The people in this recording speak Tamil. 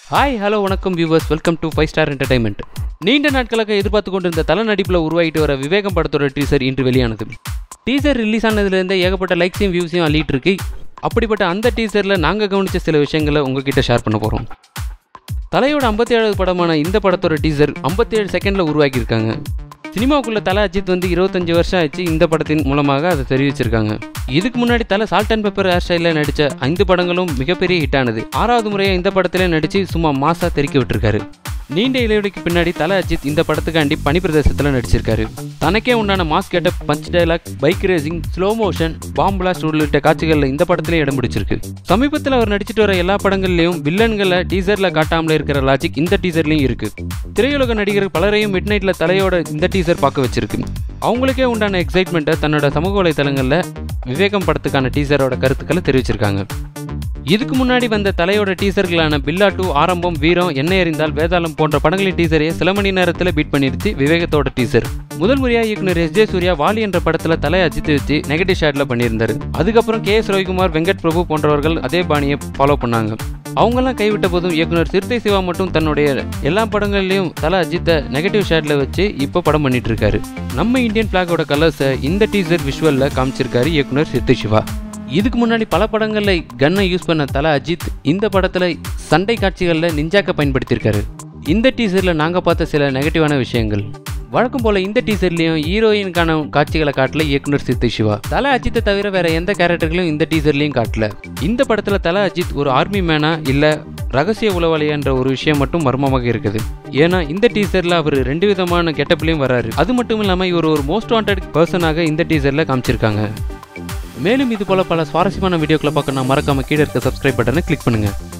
ஹாய் ஹலோ வணக்கம் viewers welcome to five star entertainment நீண்ட நாட்களாக எதிர்பார்த்து கொண்டிருந்த தல நடிப்பில் உருவாகிட்டு வர விவேகம் படத்தோட டீசர் இன்று வெளியானது டீசர் ரிலீஸ் ஆனதுலேருந்தே ஏகப்பட்ட லைக்ஸையும் வியூஸையும் அள்ளிட்டு இருக்கு அப்படிப்பட்ட அந்த டீசரில் நாங்கள் கவனித்த சில விஷயங்களை உங்ககிட்ட ஷேர் பண்ண போகிறோம் தலையோட ஐம்பத்தி ஏழாவது படமான இந்த படத்தோட டீசர் ஐம்பத்தி ஏழு செகண்டில் உருவாக்கியிருக்காங்க சினிமாவுக்குள்ள தலை அஜித் வந்து இருபத்தஞ்சு வருஷம் ஆச்சு இந்த படத்தின் மூலமாக அதை தெரிவிச்சிருக்காங்க இதுக்கு முன்னாடி தலை சால்ட் அண்ட் பெப்பர் ஹேர் ஸ்டைலில் நடித்த ஐந்து படங்களும் மிகப்பெரிய ஹிட் ஆனது ஆறாவது முறையாக இந்த படத்திலே நடித்து சும்மா மாசா தெறிக்க விட்டுருக்காரு நீண்ட இடைவெளிக்கு பின்னாடி தல அஜித் இந்த படத்துக்காண்டி பனி பிரதேசத்தில் நடிச்சிருக்காரு தனக்கே உண்டான mass getup punch dialogue bike racing slow motion bomb blast உள்ளிட்ட காட்சிகளில் இந்த படத்திலே இடம் பிடிச்சிருக்கு சமீபத்தில் அவர் நடிச்சிட்டு வர எல்லா படங்கள்லையும் வில்லன்களை டீசரில் காட்டாமல் இருக்கிற லாஜிக் இந்த டீசர்லையும் இருக்கு திரையுலக நடிகர் பலரையும் மிட் நைட்டில் தலையோட இந்த டீசர் பார்க்க வச்சிருக்கு அவங்களுக்கே உண்டான எக்ஸைட்மெண்ட்டை தன்னோட சமூக வலைத்தளங்களில் விவேகம் படத்துக்கான டீசரோட கருத்துக்களை தெரிவிச்சிருக்காங்க இதுக்கு முன்னாடி வந்த தலையோட டீசர்களான பில்லா டூ ஆரம்பம் வீரம் என்ன எறிந்தால் வேதாளம் போன்ற படங்களின் டீசரையே சில மணி நேரத்தில் பீட் பண்ணிருச்சு விவேகத்தோட டீசர் முதல் முறையாக இயக்குனர் எஸ் ஜே சூர்யா வாலி என்ற படத்தில் தலை அஜித் வச்சு நெகட்டிவ் ஷேட்ல பண்ணியிருந்தாரு அதுக்கப்புறம் கே எஸ் ரவிக்குமார் வெங்கட் பிரபு போன்றவர்கள் அதே பாணியை ஃபாலோ பண்ணாங்க அவங்கெல்லாம் கைவிட்ட போதும் இயக்குனர் சிறுத்தை சிவா மட்டும் தன்னுடைய எல்லா படங்கள்லையும் தலை அஜித்தை நெகட்டிவ் ஷேட்ல வச்சு இப்போ படம் பண்ணிட்டு இருக்காரு நம்ம இந்தியன் பிளாகோட கலர்ஸை இந்த டீசர் விஷுவல்ல காமிச்சிருக்காரு இயக்குனர் சிறுத்தை சிவா இதுக்கு முன்னாடி பல படங்களில் கன்னை யூஸ் பண்ண தல அஜித் இந்த படத்தில் சண்டை காட்சிகளில் நிஞ்சாக்க பயன்படுத்தியிருக்காரு இந்த டீசரில் நாங்கள் பார்த்த சில நெகட்டிவான விஷயங்கள் வழக்கம் போல் இந்த டீசர்லேயும் ஹீரோயினுக்கான காட்சிகளை காட்டல இயக்குனர் சித்து சிவா தல அஜித்தை தவிர வேற எந்த கேரக்டர்களையும் இந்த டீசர்லையும் காட்டல இந்த படத்தில் தல அஜித் ஒரு ஆர்மி மேனா இல்லை ரகசிய உளவாளியான்ற ஒரு விஷயம் மட்டும் மர்மமாக இருக்குது ஏன்னா இந்த டீசரில் அவர் ரெண்டு விதமான கெட்டப்லையும் வராரு அது மட்டும் இல்லாமல் இவர் ஒரு மோஸ்ட் வாண்டட் பர்சனாக இந்த டீசரில் காமிச்சிருக்காங்க மேலும் இது போல பல சுவாரஸ்யமான வீடியோக்களை பார்க்க நான் மறக்காம கீழே இருக்க சப்ஸ்கிரைப் பட்டனை கிளிக் பண்ணுங்க